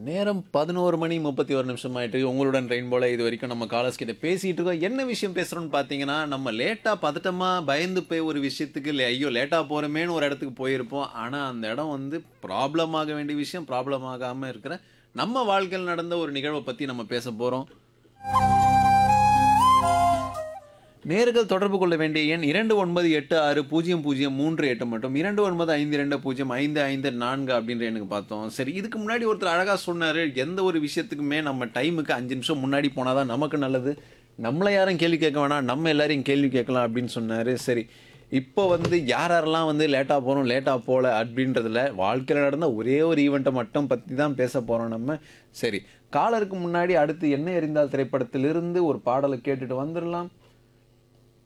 நேரம் பதினோரு மணி முப்பத்தி ஒரு நிமிஷம் ஆயிட்டு உங்களுடன் ரெயின்போல இது வரைக்கும் நம்ம காலர்ஸ் கிட்ட பேசிட்டு இருக்கோம் என்ன விஷயம் பேசுறோம்னு பார்த்தீங்கன்னா நம்ம லேட்டா பதட்டமா பயந்து போய் ஒரு விஷயத்துக்கு இல்லை ஐயோ லேட்டா போறோமேன்னு ஒரு இடத்துக்கு போயிருப்போம் ஆனா அந்த இடம் வந்து ப்ராப்ளம் ஆக வேண்டிய விஷயம் ப்ராப்ளம் ஆகாம இருக்கிற நம்ம வாழ்க்கையில் நடந்த ஒரு நிகழ்வை பத்தி நம்ம பேச போறோம் நேர்கள் தொடர்பு கொள்ள வேண்டிய எண் இரண்டு ஒன்பது எட்டு ஆறு பூஜ்ஜியம் பூஜ்ஜியம் மூன்று எட்டு மட்டும் இரண்டு ஒன்பது ஐந்து ரெண்டு பூஜ்ஜியம் ஐந்து ஐந்து நான்கு அப்படின்ற எண்ணுக்கு பார்த்தோம் சரி இதுக்கு முன்னாடி ஒருத்தர் அழகாக சொன்னார் எந்த ஒரு விஷயத்துக்குமே நம்ம டைமுக்கு அஞ்சு நிமிஷம் முன்னாடி போனால் தான் நமக்கு நல்லது நம்மளை யாரும் கேள்வி கேட்க வேணாம் நம்ம எல்லாரையும் கேள்வி கேட்கலாம் அப்படின்னு சொன்னார் சரி இப்போ வந்து யார் யாரெல்லாம் வந்து லேட்டாக போகிறோம் லேட்டாக போகல அப்படின்றதுல வாழ்க்கையில் நடந்த ஒரே ஒரு ஈவெண்ட்டை மட்டும் பற்றி தான் பேச போகிறோம் நம்ம சரி காலருக்கு முன்னாடி அடுத்து என்ன எறிந்தால் திரைப்படத்திலிருந்து ஒரு பாடலை கேட்டுட்டு வந்துடலாம்